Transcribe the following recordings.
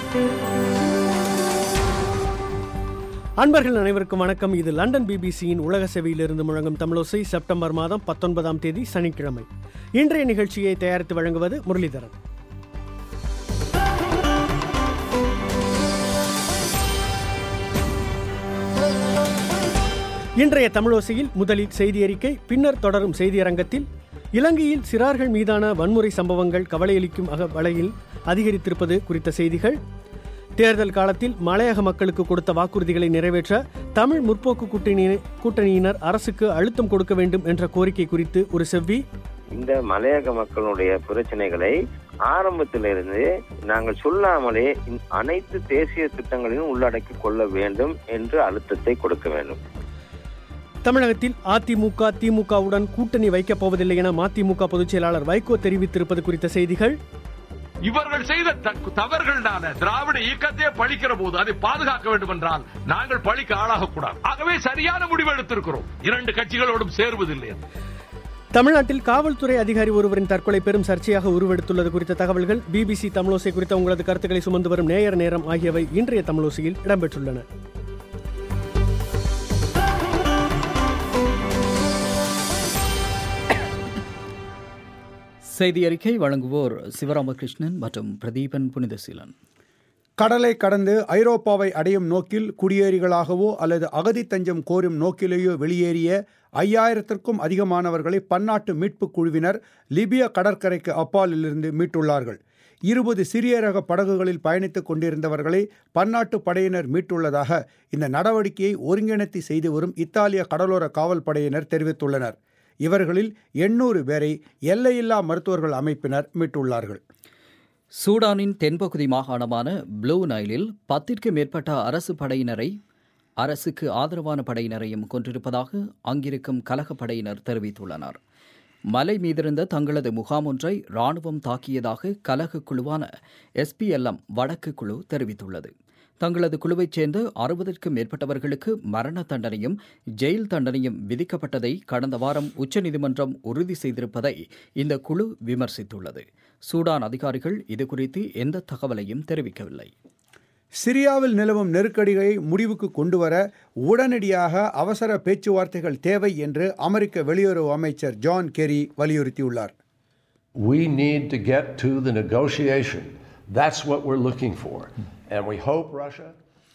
அன்பர்கள் அனைவருக்கும் வணக்கம் இது லண்டன் பிபிசியின் உலக செவியிலிருந்து முழங்கும் தமிழோசை செப்டம்பர் மாதம் பத்தொன்பதாம் தேதி சனிக்கிழமை இன்றைய நிகழ்ச்சியை தயாரித்து வழங்குவது முரளிதரன் இன்றைய தமிழோசையில் முதலில் செய்தி அறிக்கை பின்னர் தொடரும் செய்தியரங்கத்தில் இலங்கையில் சிறார்கள் மீதான வன்முறை சம்பவங்கள் கவலையளிக்கும் அக வலையில் அதிகரித்திருப்பது குறித்த செய்திகள் தேர்தல் காலத்தில் மலையக மக்களுக்கு கொடுத்த வாக்குறுதிகளை நிறைவேற்ற தமிழ் முற்போக்கு கூட்டணி கூட்டணியினர் அரசுக்கு அழுத்தம் கொடுக்க வேண்டும் என்ற கோரிக்கை குறித்து ஒரு செவ்வி இந்த மலையக மக்களுடைய பிரச்சனைகளை ஆரம்பத்திலிருந்து நாங்கள் சொல்லாமலே இந்த அனைத்து தேசிய திட்டங்களையும் உள்ளடக்கி கொள்ள வேண்டும் என்று அழுத்தத்தை கொடுக்க வேண்டும் தமிழகத்தில் அதிமுக திமுகவுடன் கூட்டணி வைக்கப் போவதில்லை என மதிமுக பொதுச் செயலாளர் வைகோ தெரிவித்திருப்பது குறித்த செய்திகள் இவர்கள் செய்த த- தவறுகள்னால திராவிட இயக்கத்தையே பழிக்கிற போது அதை பாதுகாக்க வேண்டும் என்றால் நாங்கள் பழிக்க ஆளாகக்கூடாது ஆகவே சரியான முடிவு எடுத்திருக்கிறோம் இரண்டு கட்சிகளோடும் சேர்வதில்லை தமிழ்நாட்டில் காவல்துறை அதிகாரி ஒருவரின் தற்கொலை பெரும் சர்ச்சையாக உருவெடுத்துள்ளது குறித்த தகவல்கள் பிபிசி தமிழோசை குறித்த உங்களது கருத்துக்களை சுமந்து வரும் நேயர் நேரம் ஆகியவை இன்றைய தமிழோசையில் இடம்பெற்றுள்ளன செய்தி அறிக்கை வழங்குவோர் சிவராமகிருஷ்ணன் மற்றும் பிரதீபன் புனிதசீலன் கடலை கடந்து ஐரோப்பாவை அடையும் நோக்கில் குடியேறிகளாகவோ அல்லது அகதி தஞ்சம் கோரும் நோக்கிலேயோ வெளியேறிய ஐயாயிரத்திற்கும் அதிகமானவர்களை பன்னாட்டு மீட்புக் குழுவினர் லிபிய கடற்கரைக்கு அப்பாலிலிருந்து மீட்டுள்ளார்கள் இருபது சிறிய ரக படகுகளில் பயணித்துக் கொண்டிருந்தவர்களை பன்னாட்டு படையினர் மீட்டுள்ளதாக இந்த நடவடிக்கையை ஒருங்கிணைத்து செய்து வரும் இத்தாலிய கடலோர காவல் படையினர் தெரிவித்துள்ளனர் இவர்களில் எண்ணூறு பேரை எல்லையில்லா மருத்துவர்கள் அமைப்பினர் மீட்டுள்ளார்கள் சூடானின் தென்பகுதி மாகாணமான ப்ளூ நைலில் பத்திற்கு மேற்பட்ட அரசு படையினரை அரசுக்கு ஆதரவான படையினரையும் கொண்டிருப்பதாக அங்கிருக்கும் கலக படையினர் தெரிவித்துள்ளனர் மலை மீதிருந்த தங்களது முகாம் ஒன்றை ராணுவம் தாக்கியதாக கலக குழுவான எஸ்பிஎல்எம் வடக்கு குழு தெரிவித்துள்ளது தங்களது குழுவைச் சேர்ந்த அறுபதற்கும் மேற்பட்டவர்களுக்கு மரண தண்டனையும் ஜெயில் தண்டனையும் விதிக்கப்பட்டதை கடந்த வாரம் உச்சநீதிமன்றம் உறுதி செய்திருப்பதை இந்த குழு விமர்சித்துள்ளது சூடான் அதிகாரிகள் இதுகுறித்து எந்த தகவலையும் தெரிவிக்கவில்லை சிரியாவில் நிலவும் நெருக்கடிகளை முடிவுக்கு கொண்டுவர உடனடியாக அவசர பேச்சுவார்த்தைகள் தேவை என்று அமெரிக்க வெளியுறவு அமைச்சர் ஜான் கெரி வலியுறுத்தியுள்ளார் We need to get to the negotiation. That's what we're looking for. And we hope Russia.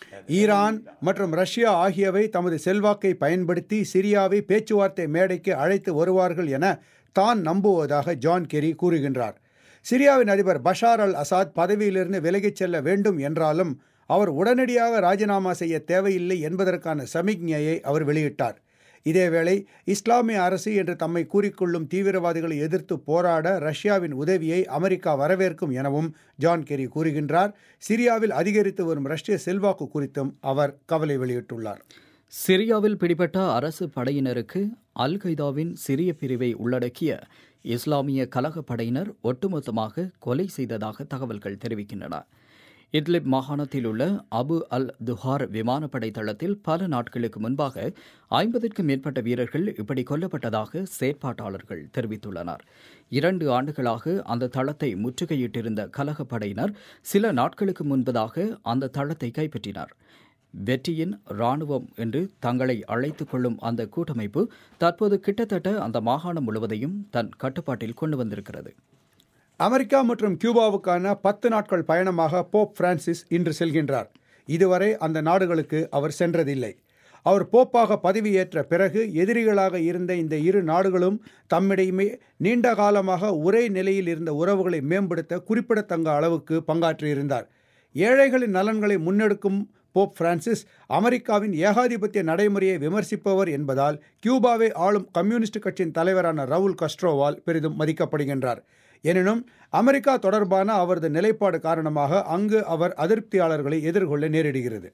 Iran மற்றும் ரஷ்யா ஆகியவை தமது செல்வாக்கை பயன்படுத்தி சிரியாவை பேச்சுவார்த்தை மேடைக்கு அழைத்து வருவார்கள் என தான் நம்புவதாக ஜான் கெரி கூறுகின்றார் சிரியாவின் அதிபர் பஷார் அல் அசாத் பதவியிலிருந்து விலகிச் செல்ல வேண்டும் என்றாலும் அவர் உடனடியாக ராஜினாமா செய்ய தேவையில்லை என்பதற்கான சமிக்ஞையை அவர் வெளியிட்டார் இதேவேளை இஸ்லாமிய அரசு என்று தம்மை கூறிக்கொள்ளும் தீவிரவாதிகளை எதிர்த்து போராட ரஷ்யாவின் உதவியை அமெரிக்கா வரவேற்கும் எனவும் ஜான் கெரி கூறுகின்றார் சிரியாவில் அதிகரித்து வரும் ரஷ்ய செல்வாக்கு குறித்தும் அவர் கவலை வெளியிட்டுள்ளார் சிரியாவில் பிடிபட்ட அரசு படையினருக்கு அல் கைதாவின் சிறிய பிரிவை உள்ளடக்கிய இஸ்லாமிய கலக படையினர் ஒட்டுமொத்தமாக கொலை செய்ததாக தகவல்கள் தெரிவிக்கின்றன இட்லிப் மாகாணத்தில் உள்ள அபு அல் துஹார் விமானப்படை தளத்தில் பல நாட்களுக்கு முன்பாக ஐம்பதுக்கும் மேற்பட்ட வீரர்கள் இப்படி கொல்லப்பட்டதாக செயற்பாட்டாளர்கள் தெரிவித்துள்ளனர் இரண்டு ஆண்டுகளாக அந்த தளத்தை முற்றுகையிட்டிருந்த கலக படையினர் சில நாட்களுக்கு முன்பதாக அந்த தளத்தை கைப்பற்றினர் வெற்றியின் இராணுவம் என்று தங்களை அழைத்துக் கொள்ளும் அந்த கூட்டமைப்பு தற்போது கிட்டத்தட்ட அந்த மாகாணம் முழுவதையும் தன் கட்டுப்பாட்டில் கொண்டு வந்திருக்கிறது அமெரிக்கா மற்றும் கியூபாவுக்கான பத்து நாட்கள் பயணமாக போப் பிரான்சிஸ் இன்று செல்கின்றார் இதுவரை அந்த நாடுகளுக்கு அவர் சென்றதில்லை அவர் போப்பாக பதவியேற்ற பிறகு எதிரிகளாக இருந்த இந்த இரு நாடுகளும் தம்மிடையுமே நீண்ட காலமாக ஒரே நிலையில் இருந்த உறவுகளை மேம்படுத்த குறிப்பிடத்தக்க அளவுக்கு பங்காற்றியிருந்தார் ஏழைகளின் நலன்களை முன்னெடுக்கும் போப் பிரான்சிஸ் அமெரிக்காவின் ஏகாதிபத்திய நடைமுறையை விமர்சிப்பவர் என்பதால் கியூபாவை ஆளும் கம்யூனிஸ்ட் கட்சியின் தலைவரான ரவுல் கஸ்ட்ரோவால் பெரிதும் மதிக்கப்படுகின்றார் எனினும் அமெரிக்கா தொடர்பான அவரது நிலைப்பாடு காரணமாக அங்கு அவர் அதிருப்தியாளர்களை எதிர்கொள்ள நேரிடுகிறது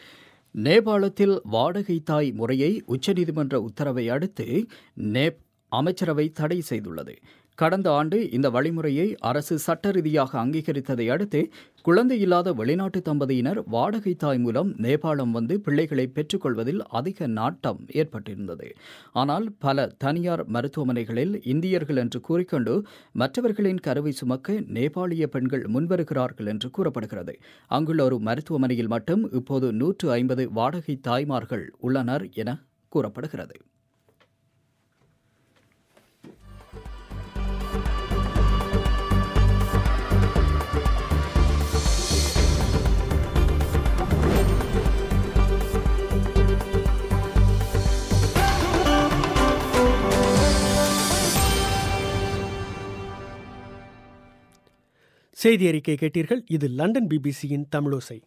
நேபாளத்தில் வாடகை தாய் முறையை உச்சநீதிமன்ற உத்தரவை அடுத்து நேப் அமைச்சரவை தடை செய்துள்ளது கடந்த ஆண்டு இந்த வழிமுறையை அரசு சட்ட ரீதியாக அங்கீகரித்ததை அடுத்து குழந்தை இல்லாத வெளிநாட்டு தம்பதியினர் வாடகை தாய் மூலம் நேபாளம் வந்து பிள்ளைகளை பெற்றுக்கொள்வதில் அதிக நாட்டம் ஏற்பட்டிருந்தது ஆனால் பல தனியார் மருத்துவமனைகளில் இந்தியர்கள் என்று கூறிக்கொண்டு மற்றவர்களின் கருவை சுமக்க நேபாளிய பெண்கள் முன்வருகிறார்கள் என்று கூறப்படுகிறது அங்குள்ள ஒரு மருத்துவமனையில் மட்டும் இப்போது நூற்று ஐம்பது வாடகை தாய்மார்கள் உள்ளனர் என கூறப்படுகிறது செய்தி அறிக்கை கேட்டீர்கள் இது லண்டன் பிபிசியின் தமிழோசை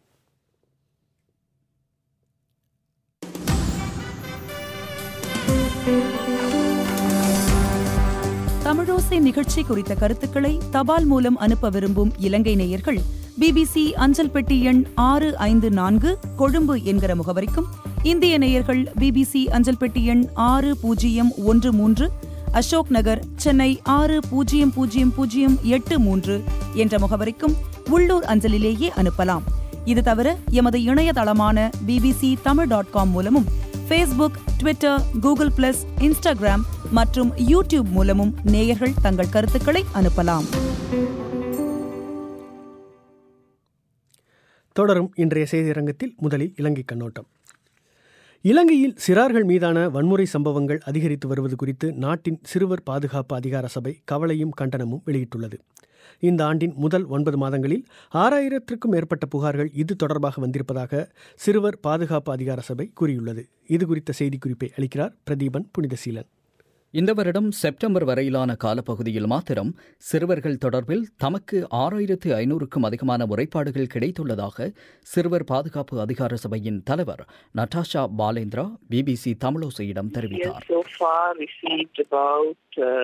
தமிழோசை நிகழ்ச்சி குறித்த கருத்துக்களை தபால் மூலம் அனுப்ப விரும்பும் இலங்கை நேயர்கள் பிபிசி அஞ்சல் பெட்டி எண் ஆறு ஐந்து நான்கு கொழும்பு என்கிற முகவரிக்கும் இந்திய நேயர்கள் பிபிசி அஞ்சல் பெட்டி எண் ஆறு பூஜ்ஜியம் ஒன்று மூன்று அசோக் நகர் சென்னை ஆறு பூஜ்ஜியம் பூஜ்ஜியம் பூஜ்ஜியம் எட்டு மூன்று என்ற முகவரிக்கும் உள்ளூர் அஞ்சலிலேயே அனுப்பலாம் இது தவிர எமது இணையதளமான பிபிசி தமிழ் டாட் காம் மூலமும் Facebook Twitter Google plus Instagram மற்றும் யூடியூப் மூலமும் நேயர்கள் தங்கள் கருத்துக்களை அனுப்பலாம் தொடரும் இன்றைய செய்தியரங்கத்தில் முதலில் இலங்கை கண்ணோட்டம் இலங்கையில் சிறார்கள் மீதான வன்முறை சம்பவங்கள் அதிகரித்து வருவது குறித்து நாட்டின் சிறுவர் பாதுகாப்பு அதிகார சபை கவலையும் கண்டனமும் வெளியிட்டுள்ளது இந்த ஆண்டின் முதல் ஒன்பது மாதங்களில் ஆறாயிரத்திற்கும் மேற்பட்ட புகார்கள் இது தொடர்பாக வந்திருப்பதாக சிறுவர் பாதுகாப்பு அதிகார சபை கூறியுள்ளது இது குறித்த செய்திக்குறிப்பை அளிக்கிறார் பிரதீபன் புனிதசீலன் இந்த வருடம் செப்டம்பர் வரையிலான காலப்பகுதியில் மாத்திரம் சிறுவர்கள் தொடர்பில் தமக்கு ஆறாயிரத்து ஐநூறுக்கும் அதிகமான முறைப்பாடுகள் கிடைத்துள்ளதாக சிறுவர் பாதுகாப்பு அதிகார சபையின் தலைவர் நட்டாஷா பாலேந்திரா பிபிசி தமிழோசையிடம் தெரிவித்தார் so far received about uh,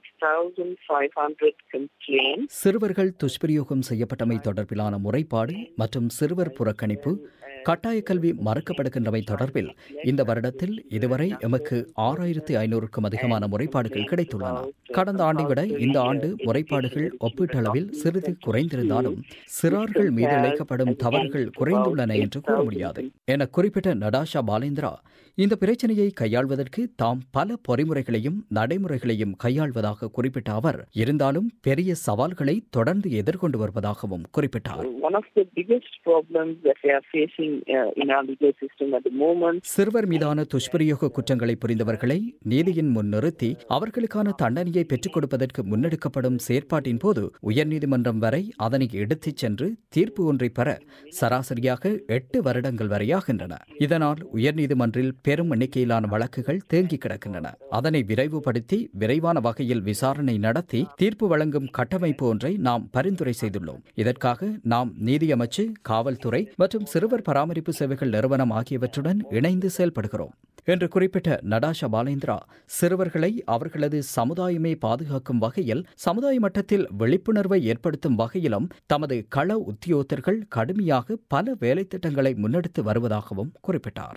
6,500 complaints. சிறுவர்கள் துஷ்பிரயோகம் செய்யப்பட்டமை தொடர்பிலான முறைப்பாடு மற்றும் சிறுவர் புறக்கணிப்பு கட்டாய கல்வி மறுக்கப்படுகின்றமை தொடர்பில் இந்த வருடத்தில் இதுவரை எமக்கு ஆறாயிரத்து ஐநூறுக்கும் அதிகமான முறைப்பாடுகள் கிடைத்துள்ளன கடந்த ஆண்டை விட இந்த ஆண்டு முறைப்பாடுகள் ஒப்பீட்டளவில் சிறிது குறைந்திருந்தாலும் சிறார்கள் மீது இழைக்கப்படும் தவறுகள் குறைந்துள்ளன என்று கூற முடியாது என குறிப்பிட்ட நடாஷா பாலேந்திரா இந்த பிரச்சனையை கையாள்வதற்கு தாம் பல பொறிமுறைகளையும் நடைமுறைகளையும் கையாள்வதாக குறிப்பிட்ட அவர் இருந்தாலும் பெரிய சவால்களை தொடர்ந்து எதிர்கொண்டு வருவதாகவும் குறிப்பிட்டார் One of the biggest problems that we are facing uh, in our legal system at the moment சிறுவர் மீதான துஷ்பிரயோக குற்றங்களை புரிந்தவர்களை நீதியின் முன் நிறுத்தி அவர்களுக்கான தண்டனையை பெற்றுக் கொடுப்பதற்கு முன்னெடுக்கப்படும் செயற்பாட்டின் போது உயர்நீதிமன்றம் வரை அதனை எடுத்துச் சென்று தீர்ப்பு ஒன்றை பெற சராசரியாக எட்டு வருடங்கள் வரையாகின்றன இதனால் உயர்நீதிமன்றில் பெரும் எண்ணிக்கையிலான வழக்குகள் தேங்கி கிடக்கின்றன அதனை விரைவுபடுத்தி விரைவான வகையில் விசாரணை நடத்தி தீர்ப்பு வழங்கும் கட்டமைப்பு ஒன்றை நாம் பரிந்துரை செய்துள்ளோம் இதற்காக நாம் நீதியமைச்சு காவல்துறை மற்றும் சிறுவர் பராமரிப்பு சேவைகள் நிறுவனம் ஆகியவற்றுடன் இணைந்து செயல்படுகிறோம் என்று குறிப்பிட்ட நடாஷா பாலேந்திரா சிறுவர்களை அவர்களது சமுதாயமே பாதுகாக்கும் வகையில் சமுதாய மட்டத்தில் விழிப்புணர்வை ஏற்படுத்தும் வகையிலும் தமது கள உத்தியோகத்தர்கள் கடுமையாக பல வேலைத்திட்டங்களை முன்னெடுத்து வருவதாகவும் குறிப்பிட்டார்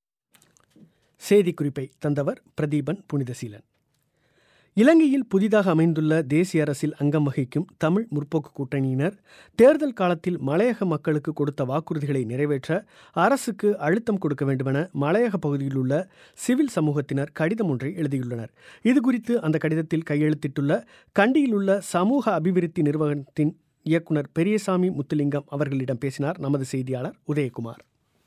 செய்திக்குறிப்பை தந்தவர் பிரதீபன் புனிதசீலன் இலங்கையில் புதிதாக அமைந்துள்ள தேசிய அரசில் அங்கம் வகிக்கும் தமிழ் முற்போக்கு கூட்டணியினர் தேர்தல் காலத்தில் மலையக மக்களுக்கு கொடுத்த வாக்குறுதிகளை நிறைவேற்ற அரசுக்கு அழுத்தம் கொடுக்க வேண்டுமென மலையக பகுதியில் உள்ள சிவில் சமூகத்தினர் கடிதம் ஒன்றை எழுதியுள்ளனர் இதுகுறித்து அந்த கடிதத்தில் கையெழுத்திட்டுள்ள கண்டியில் உள்ள சமூக அபிவிருத்தி நிறுவனத்தின் இயக்குனர் பெரியசாமி முத்துலிங்கம் அவர்களிடம் பேசினார் நமது செய்தியாளர் உதயகுமார்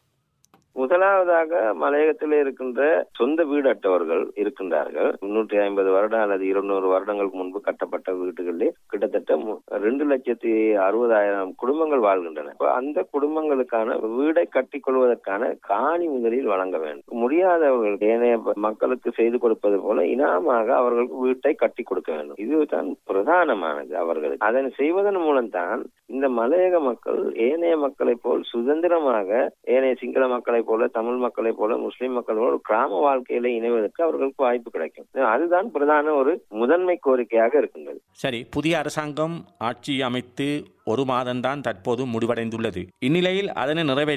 முதலாவதாக மலையகத்தில் இருக்கின்ற சொந்த வீடு அட்டவர்கள் இருக்கின்றார்கள் முன்னூற்றி ஐம்பது வருடம் அல்லது இருநூறு வருடங்களுக்கு முன்பு கட்டப்பட்ட வீடுகளில் கிட்டத்தட்ட மு- ரெண்டு லட்சத்தி அறுபதாயிரம் குடும்பங்கள் வாழ்கின்றன அப்ப அந்த குடும்பங்களுக்கான வீடை கட்டிக் கொள்வதற்கான காணி முதலில் வழங்க வேண்டும் முடியாதவர்கள் ஏனைய ப- மக்களுக்கு செய்து கொடுப்பது போல இனாமாக அவர்களுக்கு வீட்டை கட்டி கொடுக்க வேண்டும் இதுதான் பிரதானமானது அவர்களுக்கு அதனை செய்வதன் மூலம்தான் இந்த மலையக மக்கள் ஏனைய மக்களைப் போல் சுதந்திரமாக ஏனைய சிங்கள மக்களைப் போல தமிழ் மக்களைப் போல முஸ்லிம் மக்கள் போல ஒரு கிராம வாழ்க்கையில இணைவதற்கு அவர்களுக்கு வாய்ப்பு கிடைக்கும் அதுதான் பிரதான ஒரு முதன்மை கோரிக்கையாக இருக்கின்றது சரி புதிய அரசாங்கம் ஆட்சி அமைத்து ஒரு மாதம்தான் தற்போது முடிவடைந்துள்ளது இந்நிலையில் அதனை நிறைவேற்ற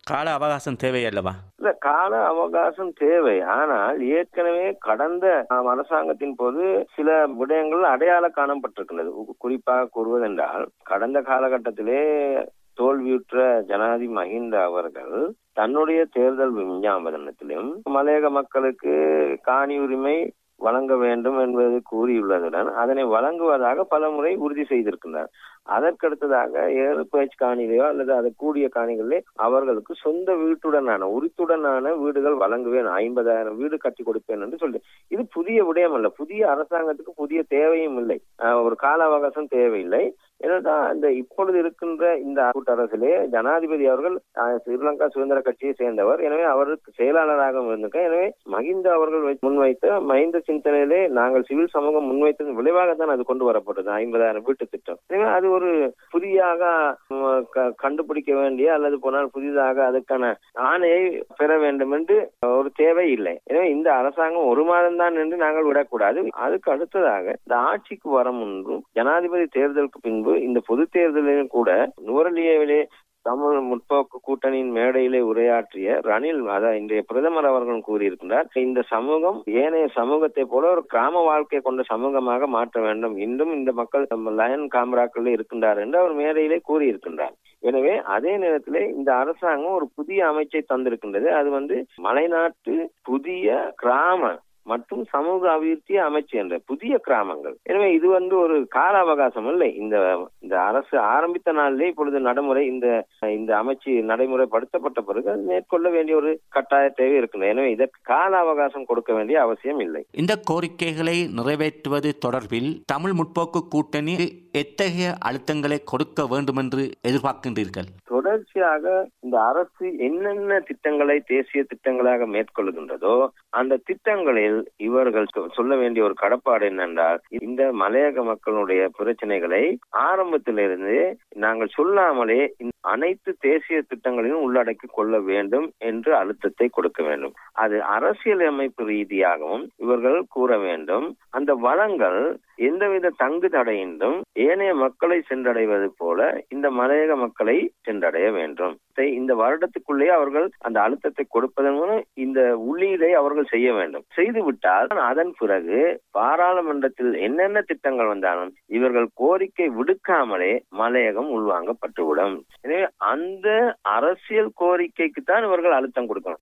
கால அவகாசம் தேவை அல்லவா இல்ல கால அவகாசம் தேவை ஆனால் ஏற்கனவே கடந்த ஆம், அரசாங்கத்தின் போது சில விடயங்கள் அடையாள காணப்பட்டிருக்கின்றது கு- குறிப்பாக கூறுவதென்றால் கடந்த காலகட்டத்திலே தோல்வியுற்ற ஜனாதி மஹிந்த அவர்கள் தன்னுடைய தேர்தல் விஞ்ஞாபனத்திலும் மலையக மக்களுக்கு காணி உரிமை வழங்க வேண்டும் என்பது கூறியுள்ளதுடன் அதனை வழங்குவதாக பல முறை உறுதி செய்திருக்கின்றார் அதற்கடுத்ததாக ஏழு பேச்சு காணிலையோ அல்லது அது கூடிய காணிகளிலே அவர்களுக்கு சொந்த வீட்டுடனான உரித்துடனான வீடுகள் வழங்குவேன் ஐம்பதாயிரம் வீடு கட்டி கொடுப்பேன் என்று சொல்லி இது புதிய விடயம் அல்ல புதிய அரசாங்கத்துக்கு புதிய தேவையும் இல்லை ஆஹ் ஒரு கால அவகாசம் தேவையில்லை ஏன்னா இந்த இப்பொழுது இருக்கின்ற இந்த கூட்டரசிலே ஜனாதிபதி அவர்கள் ஆஹ், ஸ்ரீலங்கா சுதந்திர கட்சியை சேர்ந்தவர் எனவே அவருக்கு செயலாளராக இருந்திருக்க எனவே மஹிந்த அவர்கள் வை- முன்வைத்த மஹிந்த சிந்தனையிலே நாங்கள் சிவில் சமூகம் முன்வைத்ததன் விளைவாக தான் அது கொண்டு வரப்பட்டது ஐம்பதாயிரம் வீட்டு திட்டம் எனவே அது ஒரு புதியாக ம், க- கண்டுபிடிக்க வேண்டிய அல்லது போனால் புதிதாக அதற்கான ஆணையை பெற வேண்டும் என்று ஒரு தேவை இல்லை எனவே இந்த அரசாங்கம் ஒரு மாதம் தான் என்று நாங்கள் விடக்கூடாது அதுக்கு அடுத்ததாக இந்த ஆட்சிக்கு வர முன்பும் ஜனாதிபதி தேர்தலுக்கு பின்பு இந்த பொது தேர்தலிலும் கூட நுவரலியாவிலே தமிழ் முற்போக்கு கூட்டணியின் மேடையிலே உரையாற்றிய ரணில் அதான் இன்றைய பிரதமர் அவர்களும் கூறியிருக்கின்றார் இந்த சமூகம் ஏனைய சமூகத்தை போல ஒரு கிராம வாழ்க்கை கொண்ட சமூகமாக மாற்ற வேண்டும் இன்றும் இந்த மக்கள் நம்ம லயன் காமராக்கள் இருக்கின்றார் என்று அவர் மேடையிலே கூறியிருக்கின்றார் எனவே அதே நேரத்திலே இந்த அரசாங்கம் ஒரு புதிய அமைச்சை தந்திருக்கின்றது அது வந்து மலைநாட்டு புதிய கிராம மற்றும் சமூக அபிவிருத்தி அமைச்சு என்ற புதிய கிராமங்கள் எனவே இது வந்து ஒரு கால அவகாசம் இல்லை இந்த இந்த அரசு ஆரம்பித்த நாளிலே இப்பொழுது நடைமுறை இந்த இந்த அமைச்சு நடைமுறைப்படுத்தப்பட்ட பிறகு அது மேற்கொள்ள வேண்டிய ஒரு கட்டாய தேவை இருக்கின்றது எனவே இதற்கு கால அவகாசம் கொடுக்க வேண்டிய அவசியம் இல்லை இந்த கோரிக்கைகளை நிறைவேற்றுவது தொடர்பில் தமிழ் முற்போக்கு கூட்டணி எத்தகைய அழுத்தங்களை கொடுக்க வேண்டும் என்று எதிர்பார்க்கின்றீர்கள் தொடர்ச்சியாக இந்த அரசு என்னென்ன திட்டங்களை தேசிய திட்டங்களாக மேற்கொள்ளுகின்றதோ அந்த திட்டங்களில் இவர்கள் சொ- சொல்ல வேண்டிய ஒரு கடப்பாடு என்னென்றால் இந்த மலையக மக்களுடைய பிரச்சனைகளை ஆரம்பத்திலிருந்து நாங்கள் சொல்லாமலே இந்த அனைத்து தேசிய திட்டங்களிலும் உள்ளடக்கி கொள்ள வேண்டும் என்று அழுத்தத்தை கொடுக்க வேண்டும் அது அரசியலமைப்பு ரீதியாகவும் இவர்கள் கூற வேண்டும் அந்த வளங்கள் எந்தவித தங்கு தடையின்றும் ஏனைய மக்களை சென்றடைவது போல இந்த மலையக மக்களை சென்றடைய வேண்டும் இதை இந்த வருடத்துக்குள்ளே அவர்கள் அந்த அழுத்தத்தை கொடுப்பதன் மூலம் இந்த உள்ளீடை அவர்கள் செய்ய வேண்டும் செய்துவிட்டால் அதன் பிறகு பாராளுமன்றத்தில் என்னென்ன திட்டங்கள் வந்தாலும் இவர்கள் கோரிக்கை விடுக்காமலே மலையகம் உள்வாங்கப்பட்டுவிடும் எனவே அந்த அரசியல் கோரிக்கைக்கு தான் இவர்கள் அழுத்தம் கொடுக்கணும்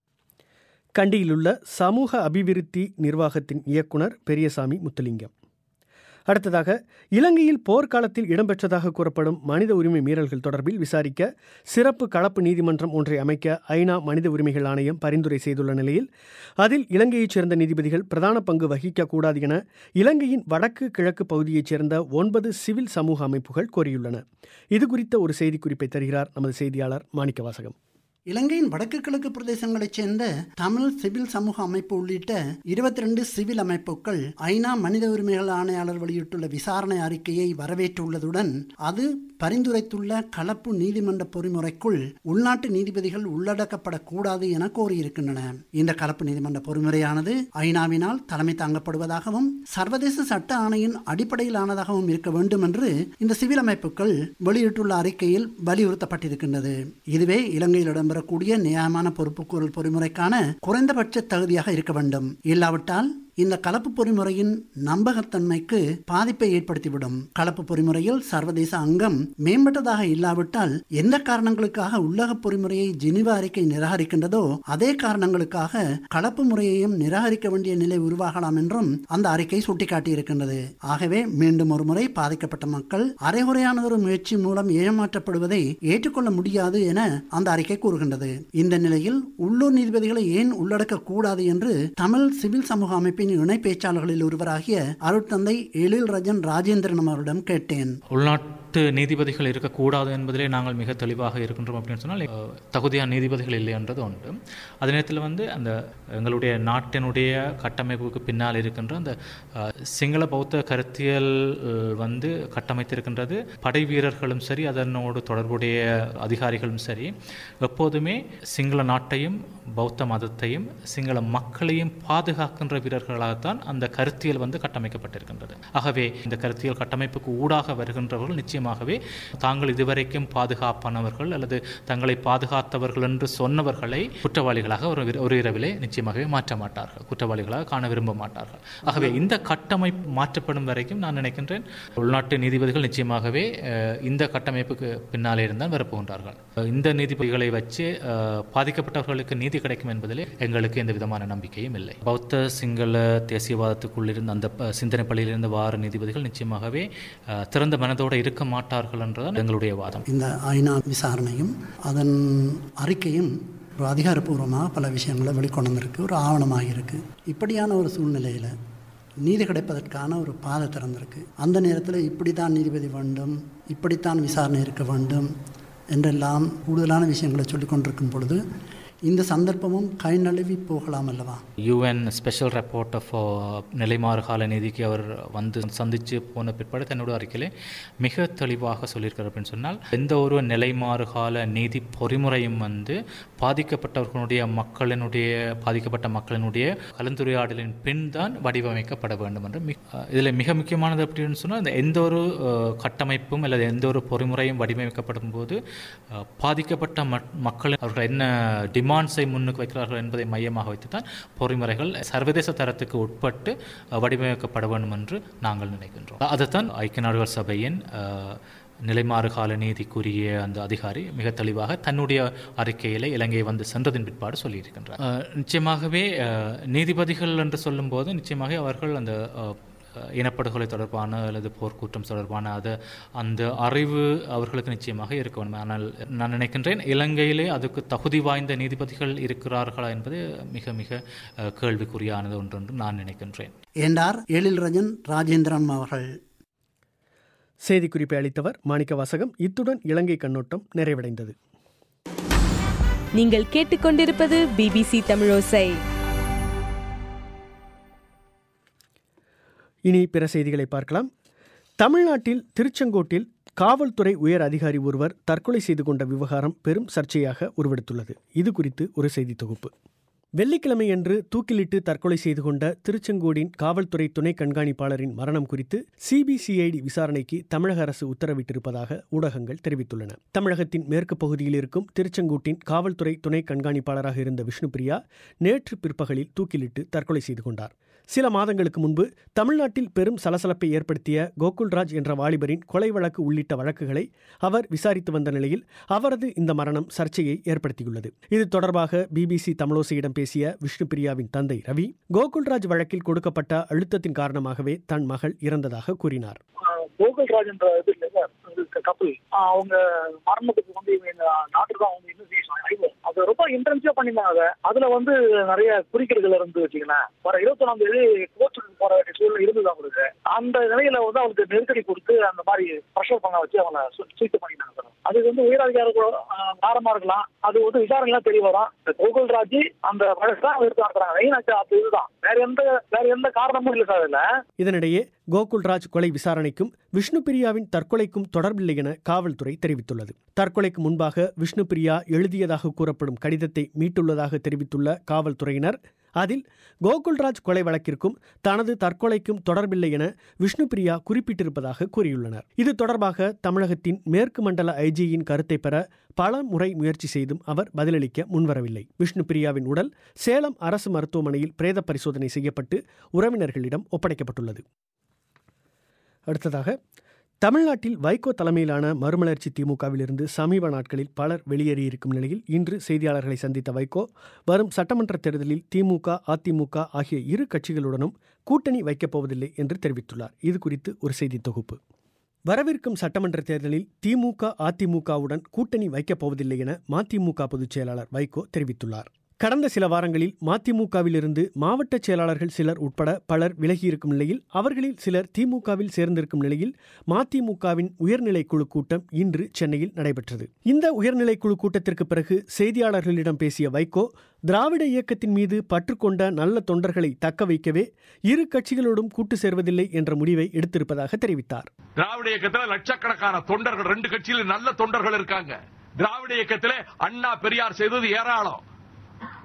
கண்டியிலுள்ள சமூக அபிவிருத்தி நிர்வாகத்தின் இயக்குனர் பெரியசாமி முத்துலிங்கம் அடுத்ததாக இலங்கையில் போர்க்காலத்தில் இடம்பெற்றதாக கூறப்படும் மனித உரிமை மீறல்கள் தொடர்பில் விசாரிக்க சிறப்பு கலப்பு நீதிமன்றம் ஒன்றை அமைக்க ஐநா மனித உரிமைகள் ஆணையம் பரிந்துரை செய்துள்ள நிலையில் அதில் இலங்கையைச் சேர்ந்த நீதிபதிகள் பிரதான பங்கு வகிக்கக்கூடாது என இலங்கையின் வடக்கு கிழக்கு பகுதியைச் சேர்ந்த ஒன்பது சிவில் சமூக அமைப்புகள் கோரியுள்ளன இது குறித்த ஒரு செய்திக்குறிப்பை தருகிறார் நமது செய்தியாளர் மாணிக்கவாசகம் இலங்கையின் வடக்கு கிழக்கு பிரதேசங்களைச் சேர்ந்த தமிழ் சிவில் சமூக அமைப்பு உள்ளிட்ட இருபத்தி ரெண்டு சிவில் அமைப்புகள் ஐநா மனித உரிமைகள் ஆணையாளர் வெளியிட்டுள்ள விசாரணை அறிக்கையை வரவேற்றுள்ளதுடன் அது பரிந்துரைத்துள்ள கலப்பு நீதிமன்ற பொறிமுறைக்குள் உள்நாட்டு நீதிபதிகள் உள்ளடக்கப்படக்கூடாது என கோரியிருக்கின்றன இந்த கலப்பு நீதிமன்ற பொறிமுறையானது ஐநாவினால் தலைமை தாங்கப்படுவதாகவும் சர்வதேச சட்ட ஆணையின் அடிப்படையிலானதாகவும் இருக்க வேண்டும் என்று இந்த சிவில் அமைப்புகள் வெளியிட்டுள்ள அறிக்கையில் வலியுறுத்தப்பட்டிருக்கின்றது இதுவே இலங்கையில் இடம்பெறக்கூடிய நியாயமான பொறுப்புக்கூறல் பொறிமுறைக்கான குறைந்தபட்ச தகுதியாக இருக்க வேண்டும் இல்லாவிட்டால் இந்த கலப்பு பொறிமுறையின் நம்பகத்தன்மைக்கு பாதிப்பை ஏற்படுத்திவிடும் கலப்பு பொறிமுறையில் சர்வதேச அங்கம் மேம்பட்டதாக இல்லாவிட்டால் எந்த காரணங்களுக்காக உள்ளக பொறிமுறையை ஜெனிவா அறிக்கை நிராகரிக்கின்றதோ அதே காரணங்களுக்காக கலப்பு முறையையும் நிராகரிக்க வேண்டிய நிலை உருவாகலாம் என்றும் அந்த அறிக்கை சுட்டிக்காட்டியிருக்கின்றது ஆகவே மீண்டும் ஒரு முறை பாதிக்கப்பட்ட மக்கள் அரைகுறையான ஒரு முயற்சி மூலம் ஏமாற்றப்படுவதை ஏற்றுக்கொள்ள முடியாது என அந்த அறிக்கை கூறுகின்றது இந்த நிலையில் உள்ளூர் நீதிபதிகளை ஏன் உள்ளடக்க கூடாது என்று தமிழ் சிவில் சமூக அமைப்பின் இணை பேச்சாளர்களில் ஒருவராகிய அருட்தந்தை எழில் ரஜன் ராஜேந்திரன் அவரிடம் கேட்டேன் உள்நாட்டு நீதிபதிகள் இருக்கக்கூடாது என்பதிலே நாங்கள் மிக தெளிவாக இருக்கின்றோம் அப்படின்னு சொன்னால் அஹ், தகுதியான நீதிபதிகள் இல்லை என்றது உண்டு அதே நேரத்தில் வந்து அந்த எங்களுடைய நாட்டினுடைய கட்டமைப்புக்கு பின்னால் இருக்கின்ற அந்த அஹ், சிங்கள பௌத்த கருத்தியல் அஹ், வந்து கட்டமைத்திருக்கின்றது படை வீரர்களும் சரி அதனோடு தொடர்புடைய அதிகாரிகளும் சரி எப்போதுமே சிங்கள நாட்டையும் பௌத்த மதத்தையும் சிங்கள மக்களையும் பாதுகாக்கின்ற வீரர்களாக அடிப்படைகளாகத்தான் அந்த கருத்தியல் வந்து கட்டமைக்கப்பட்டிருக்கின்றது ஆகவே இந்த கருத்தியல் கட்டமைப்புக்கு ஊடாக வருகின்றவர்கள் நிச்சயமாகவே தாங்கள் இதுவரைக்கும் பாதுகாப்பானவர்கள் அல்லது தங்களை பாதுகாத்தவர்கள் என்று சொன்னவர்களை குற்றவாளிகளாக ஒரு ஒரு இரவிலே நிச்சயமாகவே மாற்ற மாட்டார்கள் குற்றவாளிகளாக காண விரும்ப மாட்டார்கள் ஆகவே இந்த கட்டமைப்பு மாற்றப்படும் வரைக்கும் நான் நினைக்கின்றேன் உள்நாட்டு நீதிபதிகள் நிச்சயமாகவே அஹ், இந்த கட்டமைப்புக்கு பின்னாலே இருந்தால் வரப்போகின்றார்கள் அஹ், இந்த நீதிபதிகளை வச்சு அஹ், பாதிக்கப்பட்டவர்களுக்கு நீதி கிடைக்கும் என்பதிலே எங்களுக்கு எந்த விதமான நம்பிக்கையும் இல்லை பௌத்த சிங்கள தேசியவாதத்துக்குள் இருந்த அந்த ப- சிந்தனை பள்ளியிலிருந்து வார நீதிபதிகள் நிச்சயமாகவே அஹ், திறந்த மனதோடு இருக்க மாட்டார்கள் என்றுதான் எங்களுடைய வாதம் இந்த ஐநா விசாரணையும் அதன் அறிக்கையும் ஒரு அதிகாரப்பூர்வமாக பல விஷயங்களை வெளிக்கொண்டு வந்திருக்கு ஒரு ஆவணமாக இருக்குது இப்படியான ஒரு சூழ்நிலையில் நீதி கிடைப்பதற்கான ஒரு பாதை திறந்திருக்கு அந்த நேரத்தில் இப்படி தான் நீதிபதி வேண்டும் இப்படித்தான் விசாரணை இருக்க வேண்டும் என்றெல்லாம் கூடுதலான விஷயங்களை சொல்லிக் கொண்டிருக்கும் பொழுது இந்த சந்தர்ப்பமும் கை நழுவி போகலாம் அல்லவா யூஎன் ஸ்பெஷல் ரெப்போர்ட்டர் ஃபார் நிலைமாறுகால நீதிக்கு அவர் வந்து சந்தித்து போன பிற்பாடு தன்னோட அறிக்கையிலே மிக தெளிவாக சொல்லியிருக்கார் அப்படின்னு சொன்னால் எந்த ஒரு நிலைமாறுகால நீதி பொறிமுறையும் வந்து பாதிக்கப்பட்டவர்களுடைய மக்களினுடைய பாதிக்கப்பட்ட மக்களினுடைய கலந்துரையாடலின் பின் தான் வடிவமைக்கப்பட வேண்டும் என்று மிக இதில் மிக முக்கியமானது அப்படின்னு சொன்னால் இந்த எந்த ஒரு அஹ், கட்டமைப்பும் அல்லது எந்த ஒரு பொறிமுறையும் வடிவமைக்கப்படும் போது அஹ், பாதிக்கப்பட்ட மக்- மக்கள் அவர்கள் என்ன டிமாண்ட்ஸை முன்னுக்கு வைக்கிறார்கள் என்பதை மையமாக வைத்து தான் பொறிமுறைகள் சர்வதேச தரத்துக்கு உட்பட்டு அஹ், வடிவமைக்கப்பட வேண்டும் என்று நாங்கள் நினைக்கின்றோம் அதுதான் ஐக்கிய நாடுகள் சபையின் அஹ், நிலைமாறு கால நீதிக்குரிய அந்த அதிகாரி மிக தெளிவாக தன்னுடைய அறிக்கையிலே இலங்கை வந்து சென்றதின் பிற்பாடு சொல்லியிருக்கின்றார் அஹ், நிச்சயமாகவே அஹ், நீதிபதிகள் என்று சொல்லும்போது நிச்சயமாக அவர்கள் அந்த அஹ், இனப்படுகொலை தொடர்பான அல்லது போர்க்குற்றம் தொடர்பான அது அந்த அறிவு அவர்களுக்கு நிச்சயமாக இருக்க வேண்டும் ஆனால் நான் நினைக்கின்றேன் இலங்கையிலே அதுக்கு தகுதி வாய்ந்த நீதிபதிகள் இருக்கிறார்களா என்பது மிக மிக அஹ், கேள்விக்குறியானது ஒன்று என்று நான் நினைக்கின்றேன் என்றார் எழில் ரஜன் ராஜேந்திரன் அவர்கள் செய்திக்குறிப்பை அளித்தவர் மாணிக்க வாசகம் இத்துடன் இலங்கை கண்ணோட்டம் நிறைவடைந்தது நீங்கள் கேட்டுக்கொண்டிருப்பது பிபிசி தமிழோசை இனி பிற செய்திகளை பார்க்கலாம் தமிழ்நாட்டில் திருச்செங்கோட்டில் காவல்துறை உயர் அதிகாரி ஒருவர் தற்கொலை செய்து கொண்ட விவகாரம் பெரும் சர்ச்சையாக உருவெடுத்துள்ளது இது குறித்து ஒரு செய்தி தொகுப்பு வெள்ளிக்கிழமையன்று தூக்கிலிட்டு தற்கொலை செய்து கொண்ட திருச்செங்கோடின் காவல்துறை துணை கண்காணிப்பாளரின் மரணம் குறித்து சிபிசிஐடி விசாரணைக்கு தமிழக அரசு உத்தரவிட்டிருப்பதாக ஊடகங்கள் தெரிவித்துள்ளன தமிழகத்தின் மேற்கு பகுதியில் இருக்கும் திருச்செங்கோட்டின் காவல்துறை துணை கண்காணிப்பாளராக இருந்த விஷ்ணுபிரியா நேற்று பிற்பகலில் தூக்கிலிட்டு தற்கொலை செய்து கொண்டார் சில மாதங்களுக்கு முன்பு தமிழ்நாட்டில் பெரும் சலசலப்பை ஏற்படுத்திய கோகுல்ராஜ் என்ற வாலிபரின் கொலை வழக்கு உள்ளிட்ட வழக்குகளை அவர் விசாரித்து வந்த நிலையில் அவரது இந்த மரணம் சர்ச்சையை ஏற்படுத்தியுள்ளது இது தொடர்பாக பிபிசி தமிழோசையிடம் பேசிய விஷ்ணுபிரியாவின் தந்தை ரவி கோகுல்ராஜ் வழக்கில் கொடுக்கப்பட்ட அழுத்தத்தின் காரணமாகவே தன் மகள் இறந்ததாக கூறினார் கோகுல்ராஜ் என்ற இது இல்லைங்க கப்பல் அவங்க மரணத்துக்கு வந்து இவங்க நாட்டுக்கு தான் அவங்க இன்வெஸ்டிகேஷன் அது ரொம்ப இன்டென்சிவா பண்ணிருந்தாங்க அதுல வந்து நிறைய குறிக்கிறதுல இருந்து வச்சுங்களேன் வர இருபத்தொன்னாம் தேதி கோர்ட்டுக்கு போற வேண்டிய சூழ்நிலை இருந்தது அவங்களுக்கு அந்த நிலையில வந்து அவங்களுக்கு நெருக்கடி கொடுத்து அந்த மாதிரி ப்ரெஷர் பண்ண வச்சு அவங்கள சூழ்ச்சி பண்ணிட்டாங்க சார் அது வந்து உயரதிகார காரணமா இருக்கலாம் அது வந்து விசாரணைலாம் தெரிய வரும் இந்த கோகுல்ராஜ் அந்த வழக்கு தான் எடுத்து நடத்துறாங்க மெயின் அது இதுதான் வேற எந்த வேற எந்த காரணமும் இல்லை சார் இதுல இதனிடையே கோகுல்ராஜ் கொலை விசாரணைக்கும் விஷ்ணுபிரியாவின் தற்கொலைக்கும் தொடர்பில்லை என காவல்துறை தெரிவித்துள்ளது தற்கொலைக்கு முன்பாக விஷ்ணுபிரியா எழுதியதாக கூறப்படும் கடிதத்தை மீட்டுள்ளதாக தெரிவித்துள்ள காவல்துறையினர் அதில் கோகுல்ராஜ் கொலை வழக்கிற்கும் தனது தற்கொலைக்கும் தொடர்பில்லை என விஷ்ணுபிரியா குறிப்பிட்டிருப்பதாக கூறியுள்ளனர் இது தொடர்பாக தமிழகத்தின் மேற்கு மண்டல ஐஜியின் கருத்தை பெற பல முறை முயற்சி செய்தும் அவர் பதிலளிக்க முன்வரவில்லை விஷ்ணுபிரியாவின் உடல் சேலம் அரசு மருத்துவமனையில் பிரேத பரிசோதனை செய்யப்பட்டு உறவினர்களிடம் ஒப்படைக்கப்பட்டுள்ளது அடுத்ததாக தமிழ்நாட்டில் வைகோ தலைமையிலான மறுமலர்ச்சி திமுகவிலிருந்து சமீப நாட்களில் பலர் வெளியேறியிருக்கும் நிலையில் இன்று செய்தியாளர்களை சந்தித்த வைகோ வரும் சட்டமன்ற தேர்தலில் திமுக அதிமுக ஆகிய இரு கட்சிகளுடனும் கூட்டணி வைக்கப் போவதில்லை என்று தெரிவித்துள்ளார் இது குறித்து ஒரு செய்தி தொகுப்பு வரவிருக்கும் சட்டமன்ற தேர்தலில் திமுக அதிமுகவுடன் கூட்டணி வைக்கப் போவதில்லை என மதிமுக பொதுச் செயலாளர் வைகோ தெரிவித்துள்ளார் கடந்த சில வாரங்களில் மதிமுகவிலிருந்து மாவட்ட செயலாளர்கள் சிலர் உட்பட பலர் விலகியிருக்கும் நிலையில் அவர்களில் சிலர் திமுகவில் சேர்ந்திருக்கும் நிலையில் மதிமுகவின் உயர்நிலை குழு கூட்டம் இன்று சென்னையில் நடைபெற்றது இந்த உயர்நிலை குழு கூட்டத்திற்கு பிறகு செய்தியாளர்களிடம் பேசிய வைகோ திராவிட இயக்கத்தின் மீது பற்றுக்கொண்ட நல்ல தொண்டர்களை தக்க வைக்கவே இரு கட்சிகளோடும் கூட்டு சேர்வதில்லை என்ற முடிவை எடுத்திருப்பதாக தெரிவித்தார் திராவிட இயக்கத்துல லட்சக்கணக்கான தொண்டர்கள் ரெண்டு கட்சியில நல்ல தொண்டர்கள் இருக்காங்க திராவிட இயக்கத்திலே அண்ணா பெரியார் செய்தது ஏராளம்